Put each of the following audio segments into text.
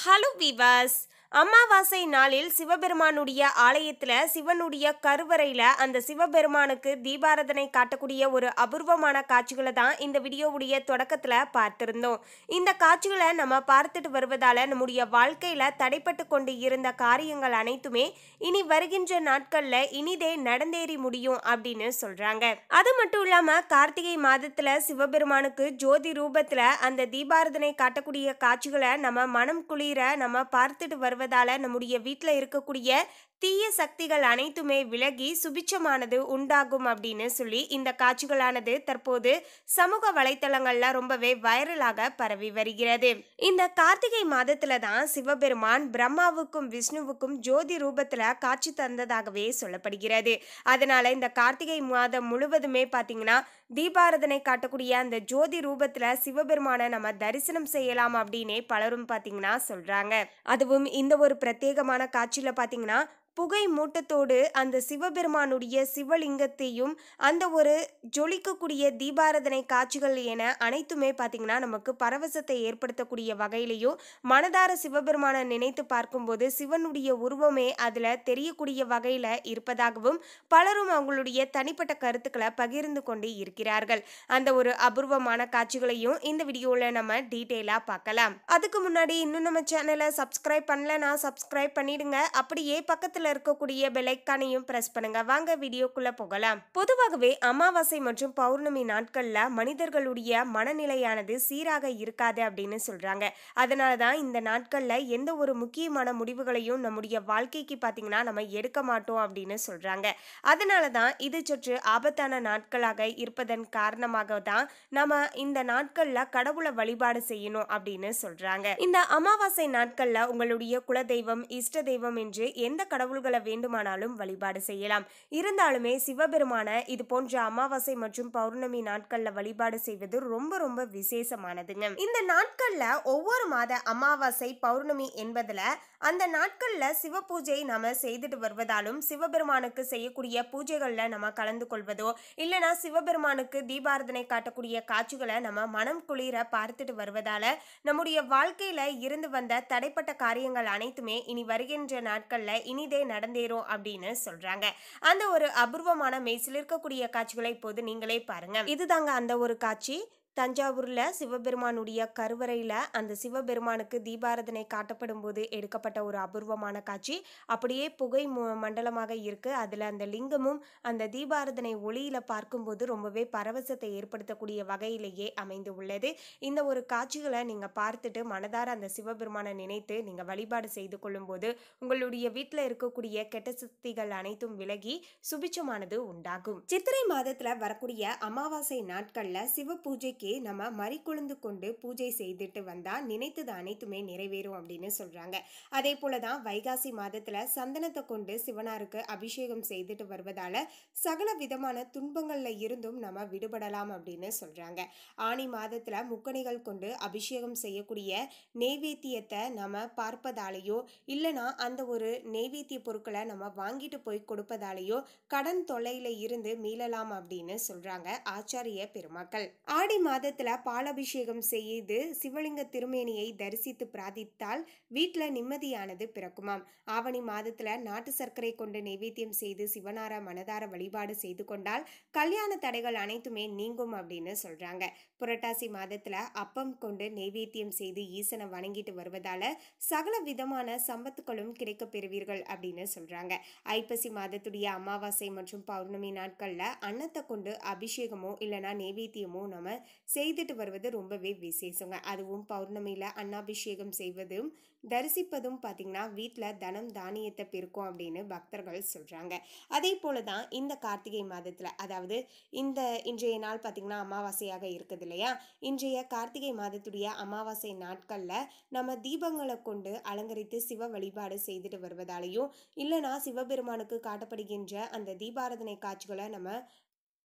hello விவாஸ் அமாவாசை நாளில் சிவபெருமானுடைய ஆலயத்தில் சிவனுடைய கருவறையில் அந்த சிவபெருமானுக்கு தீபாரதனை காட்டக்கூடிய ஒரு அபூர்வமான காட்சிகளை தான் இந்த வீடியோவுடைய தொடக்கத்தில் பார்த்துருந்தோம் இந்த காட்சிகளை நம்ம பார்த்துட்டு வருவதால் நம்முடைய வாழ்க்கையில் தடைப்பட்டு கொண்டு இருந்த காரியங்கள் அனைத்துமே இனி வருகின்ற நாட்களில் இனிதே நடந்தேறி முடியும் அப்படின்னு சொல்கிறாங்க அது மட்டும் இல்லாமல் கார்த்திகை மாதத்தில் சிவபெருமானுக்கு ஜோதி ரூபத்தில் அந்த தீபாரதனை காட்டக்கூடிய காட்சிகளை நம்ம மனம் குளிர நம்ம பார்த்துட்டு வருவதால நம்முடைய வீட்டில் இருக்கக்கூடிய தீய சக்திகள் அனைத்துமே விலகி சுபிச்சமானது உண்டாகும் அப்படின்னு சொல்லி இந்த காட்சிகளானது தற்போது சமூக வலைத்தளங்கள்ல ரொம்பவே வைரலாக பரவி வருகிறது இந்த கார்த்திகை மாதத்துல தான் சிவபெருமான் பிரம்மாவுக்கும் விஷ்ணுவுக்கும் ஜோதி ரூபத்துல காட்சி தந்ததாகவே சொல்லப்படுகிறது அதனால இந்த கார்த்திகை மாதம் முழுவதுமே பாத்தீங்கன்னா தீபாரதனை காட்டக்கூடிய அந்த ஜோதி ரூபத்துல சிவபெருமானை நம்ம தரிசனம் செய்யலாம் அப்படின்னே பலரும் பாத்தீங்கன்னா சொல்றாங்க அதுவும் இந்த ஒரு பிரத்யேகமான காட்சியில பாத்தீங்கன்னா புகை மூட்டத்தோடு அந்த சிவபெருமானுடைய சிவலிங்கத்தையும் அந்த ஒரு ஜொலிக்கக்கூடிய தீபாரதனை காட்சிகள் என அனைத்துமே பார்த்திங்கன்னா நமக்கு பரவசத்தை ஏற்படுத்தக்கூடிய வகையிலையும் மனதார சிவபெருமானை நினைத்து பார்க்கும்போது சிவனுடைய உருவமே அதில் தெரியக்கூடிய வகையில் இருப்பதாகவும் பலரும் அவங்களுடைய தனிப்பட்ட கருத்துக்களை பகிர்ந்து கொண்டு இருக்கிறார்கள் அந்த ஒரு அபூர்வமான காட்சிகளையும் இந்த வீடியோவில் நம்ம டீட்டெயிலாக பார்க்கலாம் அதுக்கு முன்னாடி இன்னும் நம்ம சேனலை சப்ஸ்கிரைப் பண்ணலனா சப்ஸ்கிரைப் பண்ணிடுங்க அப்படியே பக்கத்தில் இருக்கக்கூடிய பெலைக்கானையும் பிரஸ் பண்ணுங்க வாங்க வீடியோக்குள்ள போகலாம் பொதுவாகவே அமாவாசை மற்றும் பௌர்ணமி நாட்கள்ல மனிதர்களுடைய மனநிலையானது சீராக இருக்காது அப்படின்னு சொல்றாங்க அதனால தான் இந்த நாட்கள்ல எந்த ஒரு முக்கியமான முடிவுகளையும் நம்முடைய வாழ்க்கைக்கு பார்த்தீங்கன்னா நம்ம எடுக்க மாட்டோம் அப்படின்னு சொல்றாங்க அதனால தான் இது சற்று ஆபத்தான நாட்களாக இருப்பதன் காரணமாக தான் நம்ம இந்த நாட்கள்ல கடவுளை வழிபாடு செய்யணும் அப்படின்னு சொல்றாங்க இந்த அமாவாசை நாட்கள்ல உங்களுடைய குலதெய்வம் இஷ்ட தெய்வம் என்று எந்த கடவுள்களை வேண்டுமானாலும் வழிபாடு செய்யலாம் இருந்தாலுமே சிவபெருமான இது போன்ற அமாவாசை மற்றும் பௌர்ணமி நாட்கள்ல வழிபாடு செய்வது ரொம்ப ரொம்ப விசேஷமானதுங்க இந்த நாட்கள்ல ஒவ்வொரு மாத அமாவாசை பௌர்ணமி என்பதுல அந்த நாட்கள்ல சிவ பூஜை நாம செய்துட்டு வருவதாலும் சிவபெருமானுக்கு செய்யக்கூடிய பூஜைகள்ல நம்ம கலந்து கொள்வதோ இல்லனா சிவபெருமானுக்கு தீபாரதனை காட்டக்கூடிய காட்சிகளை நம்ம மனம் குளிர பார்த்துட்டு வருவதால நம்முடைய வாழ்க்கையில இருந்து வந்த தடைப்பட்ட காரியங்கள் அனைத்துமே இனி வருகின்ற நாட்கள்ல இனிதே நடந்தேறும் அப்படின்னு சொல்றாங்க அந்த ஒரு அபூர்வமான மெய்சில் இருக்கக்கூடிய காட்சிகளை இப்போது நீங்களே பாருங்க இதுதாங்க அந்த ஒரு காட்சி தஞ்சாவூரில் சிவபெருமானுடைய கருவறையில் அந்த சிவபெருமானுக்கு தீபாரதனை காட்டப்படும் போது எடுக்கப்பட்ட ஒரு அபூர்வமான காட்சி அப்படியே புகை மு- மண்டலமாக இருக்கு அதில் அந்த லிங்கமும் அந்த தீபாரதனை ஒளியில பார்க்கும்போது ரொம்பவே பரவசத்தை ஏற்படுத்தக்கூடிய வகையிலேயே அமைந்து உள்ளது இந்த ஒரு காட்சிகளை நீங்கள் பார்த்துட்டு மனதார அந்த சிவபெருமானை நினைத்து நீங்கள் வழிபாடு செய்து கொள்ளும்போது உங்களுடைய வீட்டில் இருக்கக்கூடிய கெட்ட சக்திகள் அனைத்தும் விலகி சுபிச்சமானது உண்டாகும் சித்திரை மாதத்துல வரக்கூடிய அமாவாசை நாட்கள்ல சிவ பூஜைக்கு நம்ம மறிக்குழுந்து கொண்டு பூஜை செய்துட்டு வந்தா நினைத்தது அனைத்துமே நிறைவேறும் அப்படின்னு சொல்றாங்க அதே போலதான் வைகாசி மாதத்துல சந்தனத்தை கொண்டு சிவனாருக்கு அபிஷேகம் செய்துட்டு வருவதால சகல விதமான துன்பங்கள்ல இருந்தும் நம்ம விடுபடலாம் அப்படின்னு சொல்றாங்க ஆனி மாதத்துல முக்கணிகள் கொண்டு அபிஷேகம் செய்யக்கூடிய நெய்வேத்தியத்தை நம்ம பார்ப்பதாலேயோ இல்லனா அந்த ஒரு நெய்வேத்திய பொருட்களை நம்ம வாங்கிட்டு போய் கொடுப்பதாலேயோ கடன் தொல்லையில இருந்து மீளலாம் அப்படின்னு சொல்றாங்க ஆச்சாரிய பெருமக்கள் ஆடி மாதத்துல பாலாபிஷேகம் செய்து சிவலிங்க திருமேனியை தரிசித்து பிரார்த்தித்தால் வீட்டுல நிம்மதியானது பிறக்குமாம் ஆவணி மாதத்துல நாட்டு சர்க்கரை கொண்டு நைவேத்தியம் செய்து சிவனார மனதார வழிபாடு செய்து கொண்டால் கல்யாண தடைகள் அனைத்துமே நீங்கும் அப்படின்னு சொல்றாங்க புரட்டாசி மாதத்துல அப்பம் கொண்டு நெய்வேத்தியம் செய்து ஈசனை வணங்கிட்டு வருவதால சகல விதமான சம்பத்துகளும் கிடைக்க பெறுவீர்கள் அப்படின்னு சொல்றாங்க ஐப்பசி மாதத்துடைய அமாவாசை மற்றும் பௌர்ணமி நாட்கள்ல அன்னத்தை கொண்டு அபிஷேகமோ இல்லைனா நெய்வேத்தியமோ நம்ம செய்துட்டு வருவது ரொம்பவே விசேஷங்க அதுவும் பௌர்ணமியில அன்னாபிஷேகம் செய்வதும் தரிசிப்பதும் பார்த்தீங்கன்னா வீட்டில் தனம் தானியத்தை பெருக்கும் அப்படின்னு பக்தர்கள் சொல்கிறாங்க அதே போல தான் இந்த கார்த்திகை மாதத்தில் அதாவது இந்த இன்றைய நாள் பார்த்தீங்கன்னா அமாவாசையாக இருக்குது இல்லையா இன்றைய கார்த்திகை மாதத்துடைய அமாவாசை நாட்களில் நம்ம தீபங்களை கொண்டு அலங்கரித்து சிவ வழிபாடு செய்துட்டு வருவதாலையும் இல்லைனா சிவபெருமானுக்கு காட்டப்படுகின்ற அந்த தீபாரதனை காட்சிகளை நம்ம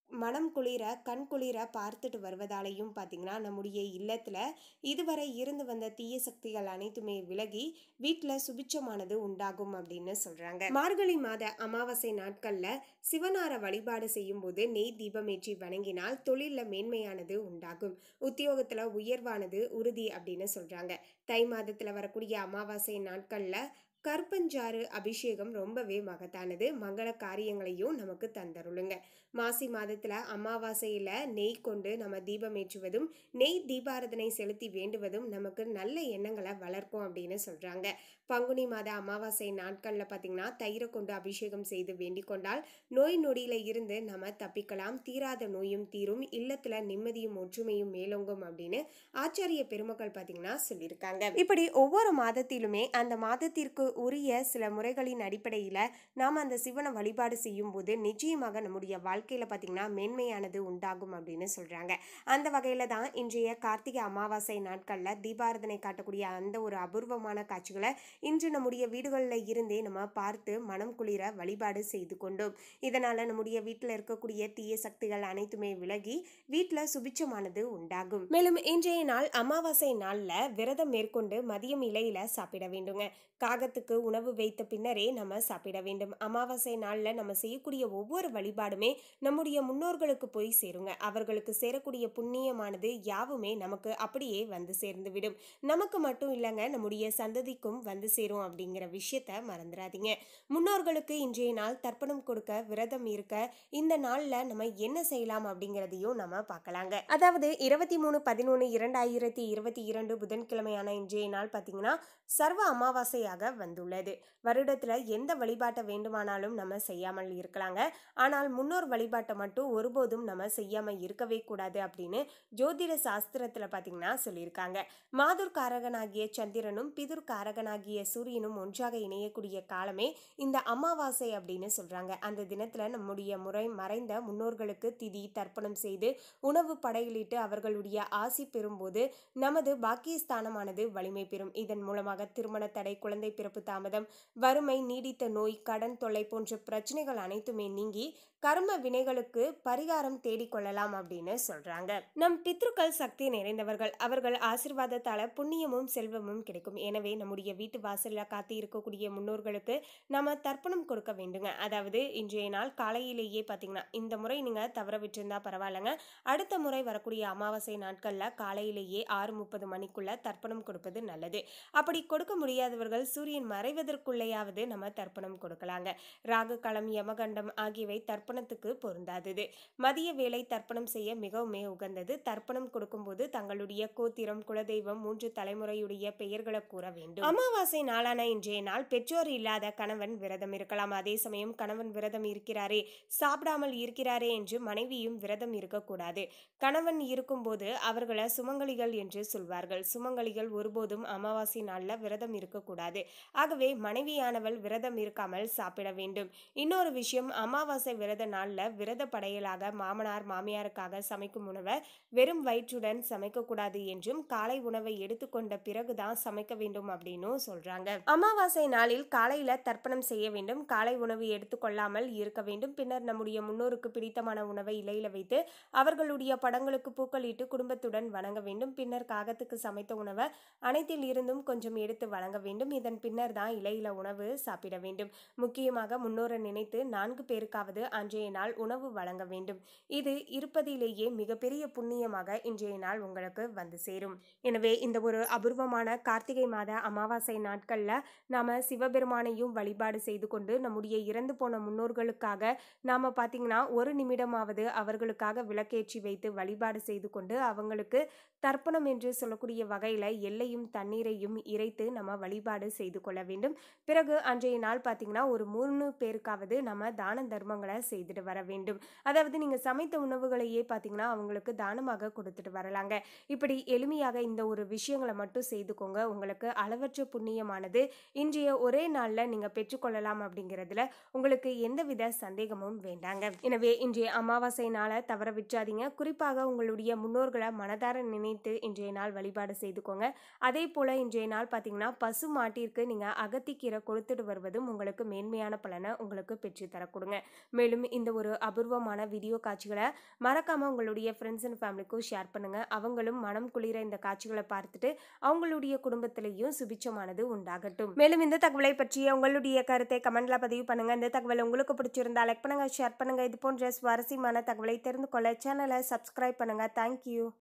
மனம் குளிர கண் குளிர பார்த்துட்டு வருவதாலையும் பார்த்தீங்கன்னா நம்முடைய இல்லத்தில் இதுவரை இருந்து வந்த தீய சக்திகள் அனைத்துமே விலகி வீட்டில் சுபிச்சமானது உண்டாகும் அப்படின்னு சொல்கிறாங்க மார்கழி மாத அமாவாசை நாட்களில் சிவனார வழிபாடு செய்யும்போது நெய் தீபமேற்றி வணங்கினால் தொழிலில் மேன்மையானது உண்டாகும் உத்தியோகத்தில் உயர்வானது உறுதி அப்படின்னு சொல்கிறாங்க தை மாதத்தில் வரக்கூடிய அமாவாசை நாட்களில் கற்பஞ்சாறு அபிஷேகம் ரொம்பவே மகத்தானது மங்கள காரியங்களையும் நமக்கு தந்தருளுங்க மாசி மாதத்தில் அமாவாசையில் நெய் கொண்டு நம்ம தீபம் ஏற்றுவதும் நெய் தீபாரதனை செலுத்தி வேண்டுவதும் நமக்கு நல்ல எண்ணங்களை வளர்க்கும் அப்படின்னு சொல்கிறாங்க பங்குனி மாத அமாவாசை நாட்களில் பார்த்திங்கன்னா தயிரை கொண்டு அபிஷேகம் செய்து வேண்டிக் கொண்டால் நோய் நொடியில இருந்து நம்ம தப்பிக்கலாம் தீராத நோயும் தீரும் இல்லத்தில் நிம்மதியும் ஒற்றுமையும் மேலோங்கும் அப்படின்னு ஆச்சாரிய பெருமக்கள் பார்த்தீங்கன்னா சொல்லியிருக்காங்க இப்படி ஒவ்வொரு மாதத்திலுமே அந்த மாதத்திற்கு உரிய சில முறைகளின் அடிப்படையில் நாம் அந்த சிவனை வழிபாடு செய்யும் போது நிச்சயமாக நம்முடைய வாழ்க்கையில் பார்த்திங்கன்னா மேன்மையானது உண்டாகும் அப்படின்னு சொல்கிறாங்க அந்த வகையில் தான் இன்றைய கார்த்திகை அமாவாசை நாட்களில் தீபாரதனை காட்டக்கூடிய அந்த ஒரு அபூர்வமான காட்சிகளை இன்று நம்முடைய வீடுகளில் இருந்தே நம்ம பார்த்து மனம் குளிர வழிபாடு செய்து கொண்டோம் இதனால் நம்முடைய வீட்டில் இருக்கக்கூடிய தீய சக்திகள் அனைத்துமே விலகி வீட்டில் சுபிச்சமானது உண்டாகும் மேலும் இன்றைய நாள் அமாவாசை நாளில் விரதம் மேற்கொண்டு மதியம் இலையில சாப்பிட வேண்டுங்க காகத்துக்கு உணவு வைத்த பின்னரே நம்ம சாப்பிட வேண்டும் அமாவாசை நாளில் நம்ம செய்யக்கூடிய ஒவ்வொரு வழிபாடுமே நம்முடைய முன்னோர்களுக்கு போய் சேருங்க அவர்களுக்கு சேரக்கூடிய புண்ணியமானது யாவுமே நமக்கு அப்படியே வந்து சேர்ந்து விடும் நமக்கு மட்டும் இல்லைங்க நம்முடைய சந்ததிக்கும் வந்து சேரும் அப்படிங்கிற விஷயத்த மறந்துடாதீங்க முன்னோர்களுக்கு இன்றைய நாள் தர்ப்பணம் கொடுக்க விரதம் இருக்க இந்த நாளில் நம்ம என்ன செய்யலாம் அப்படிங்கிறதையும் நம்ம பார்க்கலாங்க அதாவது இருபத்தி மூணு பதினொன்று இரண்டாயிரத்தி இருபத்தி இரண்டு புதன்கிழமையான இன்றைய நாள் பார்த்தீங்கன்னா சர்வ அமாவாசையாக வந்துள்ளது வருடத்தில் எந்த வழிபாட்டை வேண்டுமானாலும் நம்ம செய்யாமல் இருக்கலாங்க ஆனால் முன்னோர் வழிபாட்டை மட்டும் ஒருபோதும் நம்ம செய்யாமல் இருக்கவே கூடாது அப்படின்னு ஜோதிட சாஸ்திரத்தில் பார்த்தீங்கன்னா சொல்லியிருக்காங்க மாதுர் காரகனாகிய சந்திரனும் பிதுர் காரகனாகிய சூரியனும் ஒன்றாக இணையக்கூடிய காலமே இந்த அமாவாசை அப்படின்னு சொல்கிறாங்க அந்த தினத்தில் நம்முடைய முறை மறைந்த முன்னோர்களுக்கு திதி தர்ப்பணம் செய்து உணவு படையிலிட்டு அவர்களுடைய ஆசி பெறும்போது நமது பாக்கியஸ்தானமானது வலிமை பெறும் இதன் மூலமாக திருமண தடை குழந்தை பிறப்பு தாமதம் வறுமை நீடித்த நோய் கடன் தொல்லை போன்ற பிரச்சனைகள் அனைத்துமே நீங்கி கர்ம வினைகளுக்கு பரிகாரம் தேடிக்கொள்ளலாம் அப்படின்னு சொல்றாங்க நம் பித்ருக்கள் சக்தி நிறைந்தவர்கள் அவர்கள் ஆசிர்வாதத்தால புண்ணியமும் செல்வமும் கிடைக்கும் எனவே நம்முடைய வீட்டு வாசல்ல காத்து இருக்கக்கூடிய முன்னோர்களுக்கு நம்ம தர்ப்பணம் கொடுக்க வேண்டுங்க அதாவது இன்றைய நாள் காலையிலேயே பார்த்தீங்கன்னா இந்த முறை நீங்க தவற விட்டிருந்தா பரவாயில்லைங்க அடுத்த முறை வரக்கூடிய அமாவாசை நாட்கள்ல காலையிலேயே ஆறு முப்பது மணிக்குள்ள தர்ப்பணம் கொடுப்பது நல்லது அப்படி கொடுக்க முடியாதவர்கள் சூரியன் மறைவதற்குள்ளேயாவது நம்ம தர்ப்பணம் கொடுக்கலாங்க ராகு களம் யமகண்டம் ஆகியவை தர்ப்பணத்துக்கு பொருந்தாதது மதிய வேளை தர்ப்பணம் செய்ய மிகவும் உகந்தது தர்ப்பணம் கொடுக்கும்போது தங்களுடைய கோத்திரம் குலதெய்வம் மூன்று தலைமுறையுடைய பெயர்களை கூற வேண்டும் அமாவாசை நாளான இன்றைய நாள் பெற்றோர் இல்லாத கணவன் விரதம் இருக்கலாம் அதே சமயம் கணவன் விரதம் இருக்கிறாரே சாப்பிடாமல் இருக்கிறாரே என்று மனைவியும் விரதம் இருக்கக்கூடாது கணவன் இருக்கும்போது அவர்களை சுமங்கலிகள் என்று சொல்வார்கள் சுமங்கலிகள் ஒருபோதும் அமாவாசை நாளில் விரதம் இருக்கக்கூடாது ஆகவே மனைவியானவள் விரதம் இருக்காமல் சாப்பிட வேண்டும் இன்னொரு விஷயம் அமாவாசை விரத நாளில் விரத படையலாக மாமனார் மாமியாருக்காக சமைக்கும் உணவை வெறும் வயிற்றுடன் சமைக்கக்கூடாது என்றும் காலை உணவை எடுத்துக்கொண்ட பிறகுதான் சமைக்க வேண்டும் அப்படின்னும் சொல்றாங்க அமாவாசை நாளில் காலையில தர்ப்பணம் செய்ய வேண்டும் காலை உணவு எடுத்துக்கொள்ளாமல் இருக்க வேண்டும் பின்னர் நம்முடைய முன்னோருக்கு பிடித்தமான உணவை இலையில வைத்து அவர்களுடைய படங்களுக்கு பூக்களிட்டு குடும்பத்துடன் வணங்க வேண்டும் பின்னர் காகத்துக்கு சமைத்த உணவை அனைத்தில் இருந்தும் கொஞ்சம் எடுத்து வழங்க வேண்டும் இதன் பின்னர் தான் இலையில உணவு சாப்பிட வேண்டும் முக்கியமாக முன்னோரை நினைத்து நான்கு பேருக்காவது அன்றைய நாள் உணவு வழங்க வேண்டும் இது இருப்பதிலேயே மிகப்பெரிய புண்ணியமாக இன்றைய நாள் உங்களுக்கு வந்து சேரும் எனவே இந்த ஒரு அபூர்வமான கார்த்திகை மாத அமாவாசை நாட்கள்ல நாம சிவபெருமானையும் வழிபாடு செய்து கொண்டு நம்முடைய இறந்து போன முன்னோர்களுக்காக நாம பார்த்தீங்கன்னா ஒரு நிமிடமாவது அவர்களுக்காக விளக்கேற்றி வைத்து வழிபாடு செய்து கொண்டு அவங்களுக்கு தர்ப்பணம் என்று சொல்லக்கூடிய வகையில் எல்லையும் தண்ணீரையும் இறைத்து நம்ம வழிபாடு செய்து கொள்ள வேண்டும் பிறகு அன்றைய நாள் பார்த்தீங்கன்னா ஒரு மூணு பேருக்காவது நம்ம தான தர்மங்களை செய்துட்டு வர வேண்டும் அதாவது நீங்கள் சமைத்த உணவுகளையே பார்த்தீங்கன்னா அவங்களுக்கு தானமாக கொடுத்துட்டு வரலாங்க இப்படி எளிமையாக இந்த ஒரு விஷயங்களை மட்டும் செய்துக்கோங்க உங்களுக்கு அளவற்ற புண்ணியமானது இன்றைய ஒரே நாளில் நீங்கள் பெற்றுக்கொள்ளலாம் அப்படிங்கிறதுல உங்களுக்கு எந்தவித சந்தேகமும் வேண்டாங்க எனவே இன்றைய அமாவாசை நாளை தவற விட்டுறாதீங்க குறிப்பாக உங்களுடைய முன்னோர்களை மனதார நினைத்து இன்றைய நாள் வழிபாடு செய்துக்கோங்க அதே போல் இன்றைய நாள் பார்த்தீங்கன்னா பசு மாட்டிற்கு நீங்கள் நீங்கள் அகத்திக்கீரை கொடுத்துட்டு வருவதும் உங்களுக்கு மேன்மையான பலனை உங்களுக்கு பெற்று தரக்கூடுங்க மேலும் இந்த ஒரு அபூர்வமான வீடியோ காட்சிகளை மறக்காமல் உங்களுடைய ஃப்ரெண்ட்ஸ் அண்ட் ஃபேமிலிக்கும் ஷேர் பண்ணுங்கள் அவங்களும் மனம் குளிர இந்த காட்சிகளை பார்த்துட்டு அவங்களுடைய குடும்பத்திலையும் சுபிச்சமானது உண்டாகட்டும் மேலும் இந்த தகவலை பற்றிய உங்களுடைய கருத்தை கமெண்ட்ல பதிவு பண்ணுங்க இந்த தகவல் உங்களுக்கு பிடிச்சிருந்தா லைக் பண்ணுங்க ஷேர் பண்ணுங்க இது போன்ற சுவாரஸ்யமான தகவலை தெரிந்து கொள்ள சேனலை சப்ஸ்கிரைப் பண்ணுங்க தேங்க்யூ